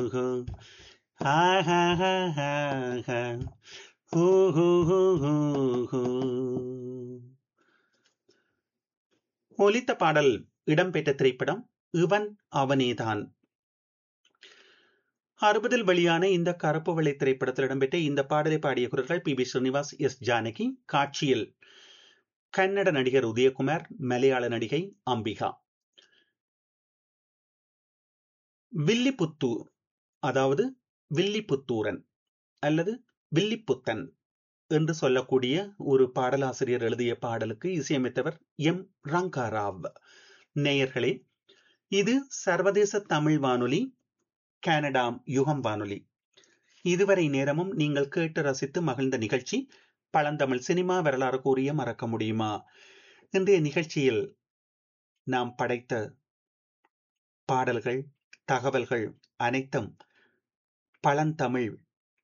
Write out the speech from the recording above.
Who ஆஹாஹாஹா. ஹூ ஹூ ஹூ ஹூ ஹூ. ஒலித்த பாடல் இடம்பெற்ற திரைப்படம் இவன் அவனேதான் அறுபதில் வெளியான இந்த கருப்பு வெள்ளை திரைப்படத்தில் இடம்பெற்ற இந்த பாடலை பாடிய குரல்கள் P B Srinivas S Janaki காட்சியில் கன்னட நடிகர் உதயகுமார் மலையாள நடிகை அம்பிகா வில்லிபுத்தூர் அதாவது வில்லிபுத்தூரன் அல்லது வில்லிப்புத்தன் என்று சொல்லக்கூடிய ஒரு பாடலாசிரியர் எழுதிய பாடலுக்கு இசையமைத்தவர் எம் ரங்காராவ் நேயர்களே இது சர்வதேச தமிழ் வானொலி கனடாம் யுகம் வானொலி இதுவரை நேரமும் நீங்கள் கேட்டு ரசித்து மகிழ்ந்த நிகழ்ச்சி பழந்தமிழ் சினிமா வரலாறு கூறிய மறக்க முடியுமா இன்றைய நிகழ்ச்சியில் நாம் படைத்த பாடல்கள் தகவல்கள் அனைத்தும் பழந்தமிழ்